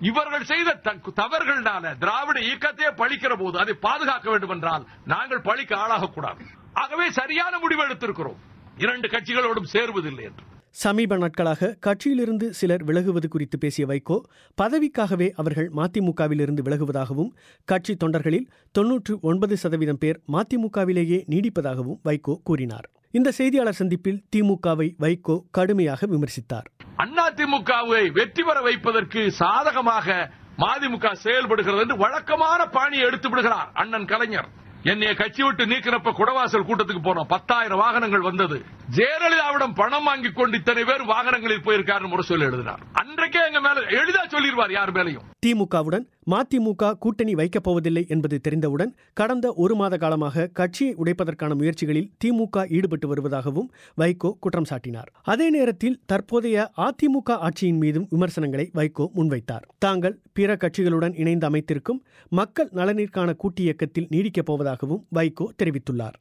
இவர்கள் செய்த த- தவறுகள்னால திராவிட இயக்கத்தையே பழிக்கிற போது அதை பாதுகாக்க வேண்டும் என்றால் நாங்கள் பழிக்க ஆளாகக்கூடாது ஆகவே சரியான முடிவு எடுத்திருக்கிறோம் இரண்டு கட்சிகளோடும் சேருவதில்லை என்று சமீப நாட்களாக கட்சியிலிருந்து சிலர் விலகுவது குறித்து பேசிய வைகோ பதவிக்காகவே அவர்கள் மதிமுகவிலிருந்து விலகுவதாகவும் கட்சி தொண்டர்களில் தொன்னூற்று ஒன்பது சதவீதம் பேர் மதிமுகவிலேயே நீடிப்பதாகவும் வைகோ கூறினார் இந்த செய்தியாளர் சந்திப்பில் திமுகவை வைகோ கடுமையாக விமர்சித்தார் அதிமுகவை வெற்றி பெற வைப்பதற்கு சாதகமாக மதிமுக செயல்படுகிறது என்று வழக்கமான பாணியை எடுத்து விடுகிறார் அண்ணன் கலைஞர் என்னைய கட்சி விட்டு நீக்கிறப்ப குடவாசல் கூட்டத்துக்கு போனோம் பத்தாயிரம் வாகனங்கள் வந்தது ஜெயலலிதாவிடம் பணம் வாங்கி கொண்டு இத்தனை பேர் வாகனங்களில் போயிருக்காரு முரசொலி எழுதினார் அன்றைக்கே எங்க மேல எளிதா சொல்லிடுவார் யார் மேலையும் திமுகவுடன் மதிமுக கூட்டணி வைக்கப் போவதில்லை என்பது தெரிந்தவுடன் கடந்த ஒரு மாத காலமாக கட்சியை உடைப்பதற்கான முயற்சிகளில் திமுக ஈடுபட்டு வருவதாகவும் வைகோ குற்றம் சாட்டினார் அதே நேரத்தில் தற்போதைய அதிமுக ஆட்சியின் மீதும் விமர்சனங்களை வைகோ முன்வைத்தார் தாங்கள் பிற கட்சிகளுடன் இணைந்து அமைத்திருக்கும் மக்கள் நலனிற்கான கூட்டு இயக்கத்தில் நீடிக்கப் போவதாகவும் வைகோ தெரிவித்துள்ளார்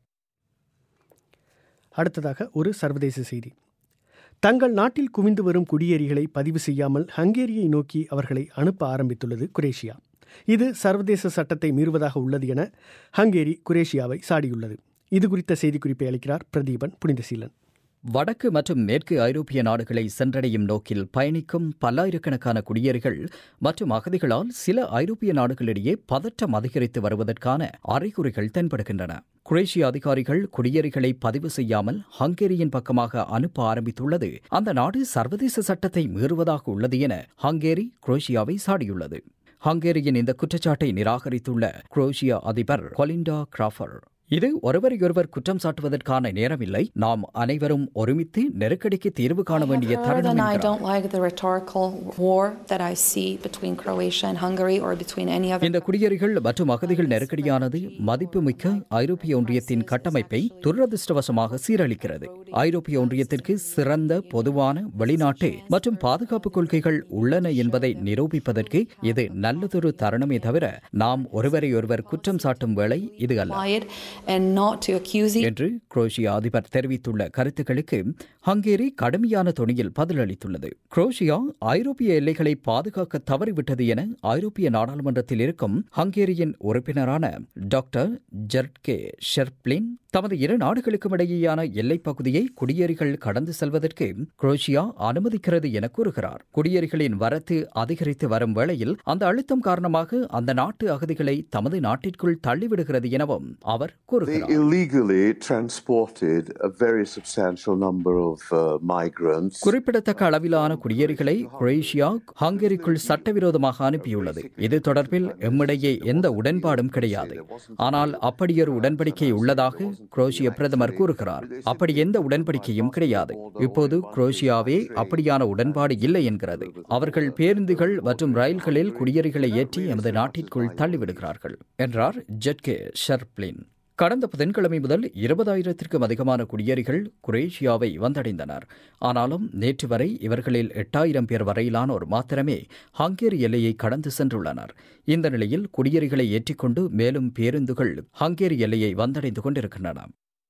அடுத்ததாக ஒரு சர்வதேச செய்தி தங்கள் நாட்டில் குவிந்து வரும் குடியேறிகளை பதிவு செய்யாமல் ஹங்கேரியை நோக்கி அவர்களை அனுப்ப ஆரம்பித்துள்ளது குரேஷியா இது சர்வதேச சட்டத்தை மீறுவதாக உள்ளது என ஹங்கேரி குரேஷியாவை சாடியுள்ளது இது குறித்த செய்திக்குறிப்பை அளிக்கிறார் பிரதீபன் புனிதசீலன் வடக்கு மற்றும் மேற்கு ஐரோப்பிய நாடுகளை சென்றடையும் நோக்கில் பயணிக்கும் பல்லாயிரக்கணக்கான குடியேறிகள் மற்றும் அகதிகளால் சில ஐரோப்பிய நாடுகளிடையே பதற்றம் அதிகரித்து வருவதற்கான அறிகுறிகள் தென்படுகின்றன குரேஷிய அதிகாரிகள் குடியேறிகளை பதிவு செய்யாமல் ஹங்கேரியின் பக்கமாக அனுப்ப ஆரம்பித்துள்ளது அந்த நாடு சர்வதேச சட்டத்தை மீறுவதாக உள்ளது என ஹங்கேரி குரோஷியாவை சாடியுள்ளது ஹங்கேரியின் இந்த குற்றச்சாட்டை நிராகரித்துள்ள குரோஷியா அதிபர் கொலிண்டா கிராஃபர் இது ஒருவரையொருவர் குற்றம் சாட்டுவதற்கான நேரமில்லை நாம் அனைவரும் ஒருமித்து நெருக்கடிக்கு தீர்வு காண வேண்டிய தருணம் and I என்கிறார். don't like the rhetorical war that I see between Croatia and Hungary or between any other. இந்த குடியேறிகள் மற்றும் அகதிகள் நெருக்கடியானது மதிப்புமிக்க ஐரோப்பிய ஒன்றியத்தின் கட்டமைப்பை துரதிருஷ்டவசமாக சீரழிக்கிறது ஐரோப்பிய ஒன்றியத்திற்கு சிறந்த பொதுவான வெளிநாட்டு மற்றும் பாதுகாப்பு கொள்கைகள் உள்ளன என்பதை நிரூபிப்பதற்கு இது நல்லதொரு தருணமே தவிர நாம் ஒருவரையொருவர் குற்றம் சாட்டும் வேளை இது அல்ல Quiet and not to accuse each என்று குரோஷியா அதிபர் தெரிவித்துள்ள கருத்துக்களுக்கு ஹங்கேரி கடுமையான தொனியில் பதிலளித்துள்ளது குரோஷியா ஐரோப்பிய எல்லைகளை பாதுகாக்க தவறிவிட்டது என ஐரோப்பிய நாடாளுமன்றத்தில் இருக்கும் ஹங்கேரியின் உறுப்பினரான டாக்டர் ஜெர்ட்கே ஷெர்ப்ளின் தமது இரு நாடுகளுக்கும் இடையேயான எல்லைப் பகுதியை குடியேறிகள் கடந்து செல்வதற்கு குரோஷியா அனுமதிக்கிறது என கூறுகிறார் குடியேறிகளின் வரத்து அதிகரித்து வரும் வேளையில் அந்த அழுத்தம் காரணமாக அந்த நாட்டு அகதிகளை தமது நாட்டிற்குள் தள்ளிவிடுகிறது எனவும் அவர் They கூறுகிறார் illegally transported a very substantial number of uh, migrants. குறிப்பிடத்தக்க அளவிலான குடியேறிகளை குரேஷியா ஹங்கேரிக்குள் சட்டவிரோதமாக அனுப்பியுள்ளது இது தொடர்பில் எம்மிடையே எந்த உடன்பாடும் கிடையாது ஆனால் அப்படியொரு உடன்படிக்கை உள்ளதாக குரோஷிய பிரதமர் கூறுகிறார் அப்படி எந்த உடன்படிக்கையும் கிடையாது இப்போது குரோஷியாவே அப்படியான உடன்பாடு இல்லை என்கிறது அவர்கள் பேருந்துகள் மற்றும் ரயில்களில் குடியேறிகளை ஏற்றி எமது நாட்டிற்குள் தள்ளிவிடுகிறார்கள் என்றார் ஜெட்கே ஷர்ப்ளின் கடந்த புதன்கிழமை முதல் இருபதாயிரத்திற்கும் அதிகமான குடியேறிகள் குரேஷியாவை வந்தடைந்தனர் ஆனாலும் நேற்று வரை இவர்களில் எட்டாயிரம் பேர் வரையிலானோர் மாத்திரமே ஹங்கேரி எல்லையை கடந்து சென்றுள்ளனர் இந்த நிலையில் குடியேறிகளை ஏற்றிக்கொண்டு மேலும் பேருந்துகள் ஹங்கேரி எல்லையை வந்தடைந்து கொண்டிருக்கின்றன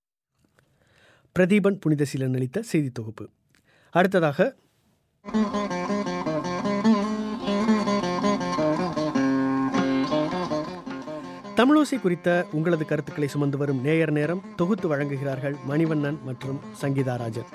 பிரதீபன் புனிதசீலன் அளித்த செய்தி தொகுப்பு அடுத்ததாக தமிழோசை குறித்த உங்களது கருத்துக்களை சுமந்து வரும் நேயர் நேரம் தொகுத்து வழங்குகிறார்கள் மணிவண்ணன் மற்றும் சங்கீதா ராஜன்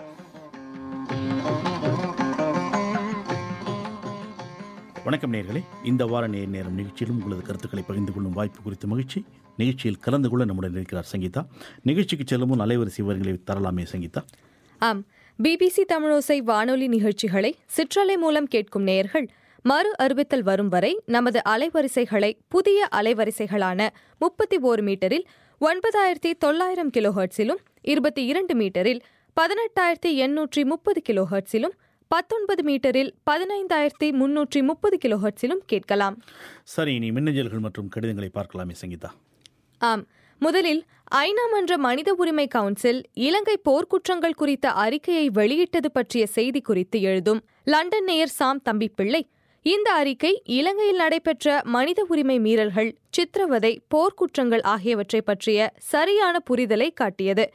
வணக்கம் நேயர்களே இந்த வார நேர் நேரம் நிகழ்ச்சியிலும் உங்களது கருத்துக்களை பகிர்ந்து கொள்ளும் வாய்ப்பு குறித்த மகிழ்ச்சி நிகழ்ச்சியில் கலந்து கொள்ள நம்முடன் இருக்கிறார் சங்கீதா நிகழ்ச்சிக்கு செல்லும் முன் அலைவரிசை விவரங்களை தரலாமே சங்கீதா ஆம் பிபிசி தமிழோசை வானொலி நிகழ்ச்சிகளை சிற்றலை மூலம் கேட்கும் நேயர்கள் மறு அறிவித்தல் வரும் வரை நமது அலைவரிசைகளை புதிய அலைவரிசைகளான முப்பத்தி ஓரு மீட்டரில் ஒன்பதாயிரத்தி தொள்ளாயிரம் கிலோ ஹெர்ட்ஸிலும் இருபத்தி இரண்டு மீட்டரில் பதினெட்டாயிரத்தி எண்ணூற்றி முப்பது கிலோ ஹெர்ட்ஸிலும் பத்தொன்பது மீட்டரில் பதினைந்தாயிரத்தி முன்னூற்றி முப்பது கிலோ ஹெர்ட்ஸிலும் கேட்கலாம் சரி இனி மின்னஞ்சல்கள் மற்றும் கடிதங்களை பார்க்கலாமே சங்கீதா ஆம் முதலில் ஐநா மன்ற மனித உரிமை கவுன்சில் இலங்கை போர்க்குற்றங்கள் குறித்த அறிக்கையை வெளியிட்டது பற்றிய செய்தி குறித்து எழுதும் லண்டன் நேயர் சாம் தம்பிப்பிள்ளை இந்த அறிக்கை இலங்கையில் நடைபெற்ற மனித உரிமை மீறல்கள் சித்திரவதை போர்க்குற்றங்கள் ஆகியவற்றை பற்றிய சரியான புரிதலை காட்டியது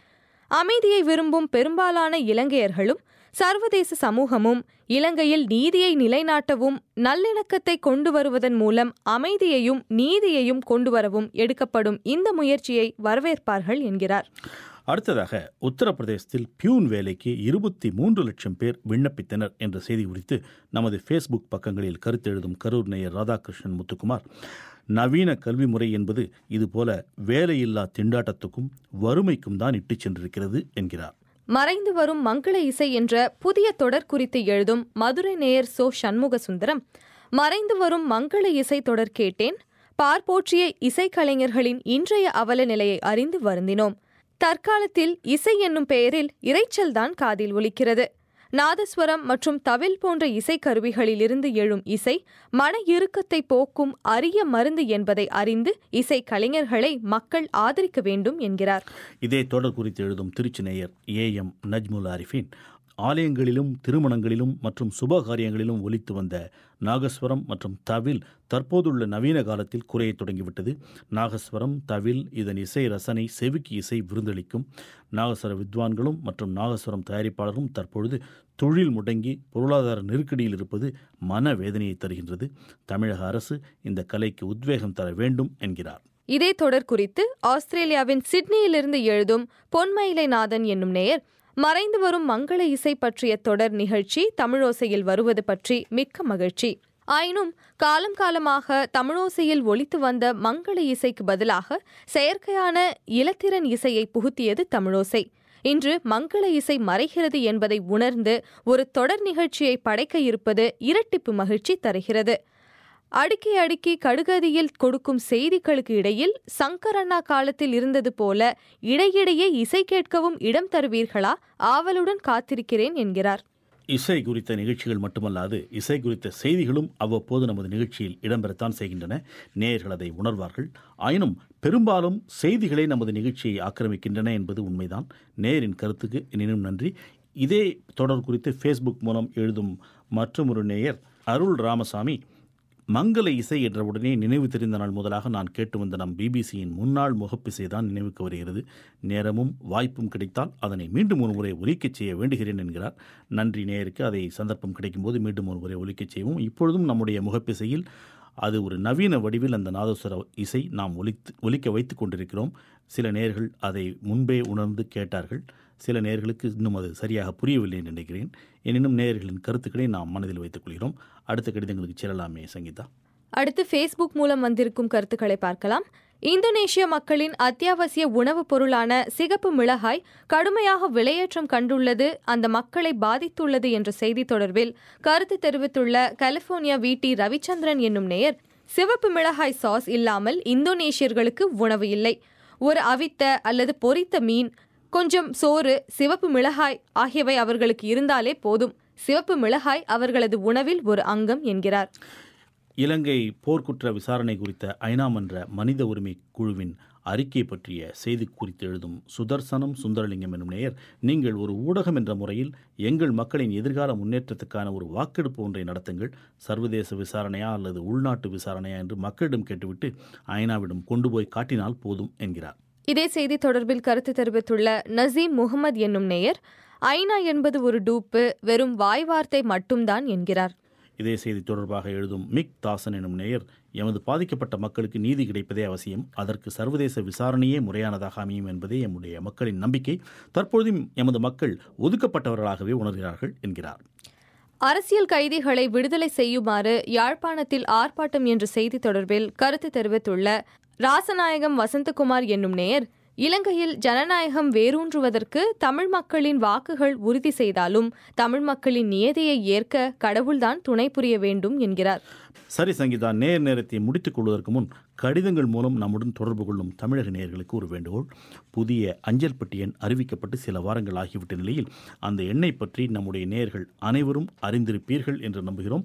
அமைதியை விரும்பும் பெரும்பாலான இலங்கையர்களும் சர்வதேச சமூகமும் இலங்கையில் நீதியை நிலைநாட்டவும் நல்லிணக்கத்தை கொண்டு வருவதன் மூலம் அமைதியையும் நீதியையும் கொண்டுவரவும் எடுக்கப்படும் இந்த முயற்சியை வரவேற்பார்கள் என்கிறார் அடுத்ததாக உத்தரப்பிரதேசத்தில் பியூன் வேலைக்கு இருபத்தி மூன்று லட்சம் பேர் விண்ணப்பித்தனர் என்ற செய்தி குறித்து நமது ஃபேஸ்புக் பக்கங்களில் கருத்தெழுதும் கரூர் நேயர் ராதாகிருஷ்ணன் முத்துக்குமார் நவீன கல்வி முறை என்பது இதுபோல வேலையில்லா திண்டாட்டத்துக்கும் வறுமைக்கும் தான் இட்டுச் சென்றிருக்கிறது என்கிறார் மறைந்து வரும் மங்கள இசை என்ற புதிய தொடர் குறித்து எழுதும் மதுரை நேயர் சோ சண்முக சுந்தரம் மறைந்து வரும் மங்கள இசை தொடர் கேட்டேன் பார்ப்போற்றிய இசைக்கலைஞர்களின் இன்றைய அவல நிலையை அறிந்து வருந்தினோம் தற்காலத்தில் இசை என்னும் பெயரில் இரைச்சல்தான் காதில் ஒலிக்கிறது நாதஸ்வரம் மற்றும் தவில் போன்ற இசைக்கருவிகளிலிருந்து எழும் இசை மன இறுக்கத்தை போக்கும் அரிய மருந்து என்பதை அறிந்து இசை கலைஞர்களை மக்கள் ஆதரிக்க வேண்டும் என்கிறார் இதே தொடர் குறித்து எழுதும் திருச்சி நேயர் ஏ எம் நஜ்முல் ஆரிஃபின் ஆலயங்களிலும் திருமணங்களிலும் மற்றும் சுப காரியங்களிலும் ஒலித்து வந்த நாகஸ்வரம் மற்றும் தவில் தற்போதுள்ள நவீன காலத்தில் குறையத் தொடங்கிவிட்டது நாகஸ்வரம் தவில் இதன் இசை ரசனை செவிக்கு இசை விருந்தளிக்கும் நாகஸ்வர வித்வான்களும் மற்றும் நாகஸ்வரம் தயாரிப்பாளரும் தற்பொழுது தொழில் முடங்கி பொருளாதார நெருக்கடியில் இருப்பது மன வேதனையை தருகின்றது தமிழக அரசு இந்த கலைக்கு உத்வேகம் தர வேண்டும் என்கிறார் இதே தொடர் குறித்து ஆஸ்திரேலியாவின் சிட்னியிலிருந்து எழுதும் பொன்மயிலை நாதன் என்னும் நேயர் மறைந்து வரும் மங்கள இசை பற்றிய தொடர் நிகழ்ச்சி தமிழோசையில் வருவது பற்றி மிக்க மகிழ்ச்சி ஆயினும் காலம் காலமாக தமிழோசையில் ஒலித்து வந்த மங்கள இசைக்கு பதிலாக செயற்கையான இலத்திரன் இசையை புகுத்தியது தமிழோசை இன்று மங்கள இசை மறைகிறது என்பதை உணர்ந்து ஒரு தொடர் நிகழ்ச்சியை படைக்க இருப்பது இரட்டிப்பு மகிழ்ச்சி தருகிறது அடுக்கி அடுக்கி கடுகதியில் கொடுக்கும் செய்திகளுக்கு இடையில் சங்கரண்ணா காலத்தில் இருந்தது போல இடையிடையே இசை கேட்கவும் இடம் தருவீர்களா ஆவலுடன் காத்திருக்கிறேன் என்கிறார் இசை குறித்த நிகழ்ச்சிகள் மட்டுமல்லாது இசை குறித்த செய்திகளும் அவ்வப்போது நமது நிகழ்ச்சியில் இடம்பெறத்தான் செய்கின்றன நேயர்கள் அதை உணர்வார்கள் ஆயினும் பெரும்பாலும் செய்திகளே நமது நிகழ்ச்சியை ஆக்கிரமிக்கின்றன என்பது உண்மைதான் நேயரின் கருத்துக்கு எனினும் நன்றி இதே தொடர் குறித்து ஃபேஸ்புக் மூலம் எழுதும் மற்றொரு நேயர் அருள் ராமசாமி மங்கள இசை என்றவுடனே நினைவு தெரிந்த நாள் முதலாக நான் கேட்டு வந்த நம் பிபிசியின் முன்னாள் முகப்பிசை தான் நினைவுக்கு வருகிறது நேரமும் வாய்ப்பும் கிடைத்தால் அதனை மீண்டும் ஒரு முறை ஒலிக்கச் செய்ய வேண்டுகிறேன் என்கிறார் நன்றி நேயருக்கு அதை சந்தர்ப்பம் கிடைக்கும்போது மீண்டும் ஒரு முறை ஒலிக்கச் செய்வோம் இப்பொழுதும் நம்முடைய முகப்பிசையில் அது ஒரு நவீன வடிவில் அந்த நாதஸ்வர இசை நாம் ஒலித்து ஒலிக்க வைத்து கொண்டிருக்கிறோம் சில நேர்கள் அதை முன்பே உணர்ந்து கேட்டார்கள் சில நேர்களுக்கு இன்னும் அது சரியாக புரியவில்லை என்று நினைக்கிறேன் எனினும் நேயர்களின் கருத்துக்களை நாம் மனதில் வைத்துக் கொள்கிறோம் அடுத்த கடிதங்களுக்கு செல்லலாமே சங்கீதா அடுத்து ஃபேஸ்புக் மூலம் வந்திருக்கும் கருத்துக்களை பார்க்கலாம் இந்தோனேஷிய மக்களின் அத்தியாவசிய உணவுப் பொருளான சிகப்பு மிளகாய் கடுமையாக விலையேற்றம் கண்டுள்ளது அந்த மக்களை பாதித்துள்ளது என்ற செய்தி தொடர்பில் கருத்து தெரிவித்துள்ள கலிபோர்னியா வீட்டி ரவிச்சந்திரன் என்னும் நேயர் சிவப்பு மிளகாய் சாஸ் இல்லாமல் இந்தோனேஷியர்களுக்கு உணவு இல்லை ஒரு அவித்த அல்லது பொரித்த மீன் கொஞ்சம் சோறு சிவப்பு மிளகாய் ஆகியவை அவர்களுக்கு இருந்தாலே போதும் சிவப்பு மிளகாய் அவர்களது உணவில் ஒரு அங்கம் என்கிறார் இலங்கை போர்க்குற்ற விசாரணை குறித்த ஐநா மன்ற மனித உரிமை குழுவின் அறிக்கை பற்றிய செய்தி குறித்து எழுதும் சுதர்சனம் சுந்தரலிங்கம் எனும் நேயர் நீங்கள் ஒரு ஊடகம் என்ற முறையில் எங்கள் மக்களின் எதிர்கால முன்னேற்றத்துக்கான ஒரு வாக்கெடுப்பு ஒன்றை நடத்துங்கள் சர்வதேச விசாரணையா அல்லது உள்நாட்டு விசாரணையா என்று மக்களிடம் கேட்டுவிட்டு ஐநாவிடம் கொண்டு போய் காட்டினால் போதும் என்கிறார் இதே செய்தி தொடர்பில் கருத்து தெரிவித்துள்ள நசீம் முகமது என்னும் நேயர் ஐநா என்பது ஒரு டூப்பு வெறும் வாய் வார்த்தை மட்டும்தான் என்கிறார் இதே செய்தி தொடர்பாக எழுதும் மிக் தாசன் எனும் நேயர் எமது பாதிக்கப்பட்ட மக்களுக்கு நீதி கிடைப்பதே அவசியம் அதற்கு சர்வதேச விசாரணையே முறையானதாக அமையும் என்பதே எம்முடைய மக்களின் நம்பிக்கை தற்பொழுதும் எமது மக்கள் ஒதுக்கப்பட்டவர்களாகவே உணர்கிறார்கள் என்கிறார் அரசியல் கைதிகளை விடுதலை செய்யுமாறு யாழ்ப்பாணத்தில் ஆர்ப்பாட்டம் என்ற செய்தி தொடர்பில் கருத்து தெரிவித்துள்ள ராசநாயகம் வசந்தகுமார் என்னும் நேயர் இலங்கையில் ஜனநாயகம் வேரூன்றுவதற்கு தமிழ் மக்களின் வாக்குகள் உறுதி செய்தாலும் தமிழ் மக்களின் நியதியை ஏற்க கடவுள்தான் துணை புரிய வேண்டும் என்கிறார் சரி சங்கீதா நேர் நேரத்தை முடித்துக் கொள்வதற்கு முன் கடிதங்கள் மூலம் நம்முடன் தொடர்பு கொள்ளும் தமிழக நேயர்களுக்கு ஒரு வேண்டுகோள் புதிய அஞ்சல் பெட்டி எண் அறிவிக்கப்பட்டு சில வாரங்கள் ஆகிவிட்ட நிலையில் அந்த எண்ணை பற்றி நம்முடைய நேயர்கள் அனைவரும் அறிந்திருப்பீர்கள் என்று நம்புகிறோம்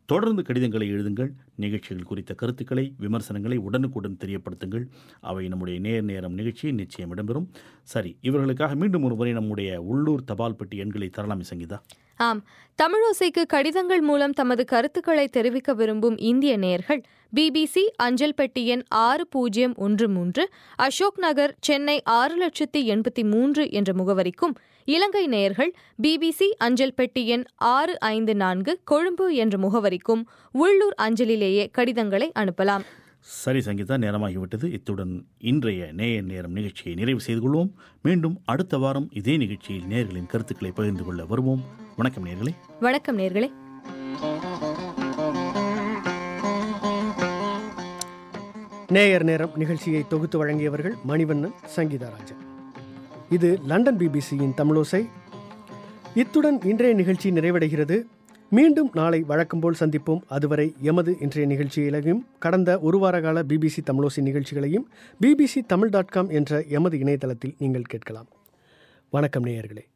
தொடர்ந்து கடிதங்களை எழுதுங்கள் நிகழ்ச்சிகள் குறித்த கருத்துக்களை விமர்சனங்களை உடனுக்குடன் தெரியப்படுத்துங்கள் அவை நம்முடைய நேர் நேரம் நிகழ்ச்சியில் நிச்சயம் இடம்பெறும் சரி இவர்களுக்காக மீண்டும் ஒரு முறை நம்முடைய உள்ளூர் தபால் பெட்டி எண்களை தரலாமே சங்கீதா ஆம் தமிழோசைக்கு கடிதங்கள் மூலம் தமது கருத்துக்களை தெரிவிக்க விரும்பும் இந்திய நேயர்கள் பிபிசி அஞ்சல் பெட்டி எண் ஆறு பூஜ்ஜியம் ஒன்று மூன்று அசோக் நகர் சென்னை ஆறு லட்சத்தி எண்பத்தி மூன்று என்ற முகவரிக்கும் இலங்கை நேயர்கள் பிபிசி அஞ்சல் பெட்டி எண் ஆறு ஐந்து நான்கு கொழும்பு என்ற முகவரிக்கும் உள்ளூர் அஞ்சலிலேயே கடிதங்களை அனுப்பலாம் சரி சங்கீதா நேரமாகிவிட்டது இத்துடன் இன்றைய நேய நேரம் நிகழ்ச்சியை நிறைவு செய்து கொள்வோம் மீண்டும் அடுத்த வாரம் இதே நிகழ்ச்சியில் நேயர்களின் கருத்துக்களை பகிர்ந்து கொள்ள வருவோம் வணக்கம் நேர்களே வணக்கம் நேர்களே நேயர் நேரம் நிகழ்ச்சியை தொகுத்து வழங்கியவர்கள் மணிவண்ணன் சங்கீதாராஜன் இது லண்டன் பிபிசியின் தமிழோசை இத்துடன் இன்றைய நிகழ்ச்சி நிறைவடைகிறது மீண்டும் நாளை வழக்கம்போல் சந்திப்போம் அதுவரை எமது இன்றைய நிகழ்ச்சிகளையும் கடந்த ஒரு வார கால பிபிசி தமிழோசை நிகழ்ச்சிகளையும் பிபிசி தமிழ் டாட் காம் என்ற எமது இணையதளத்தில் நீங்கள் கேட்கலாம் வணக்கம் நேயர்களே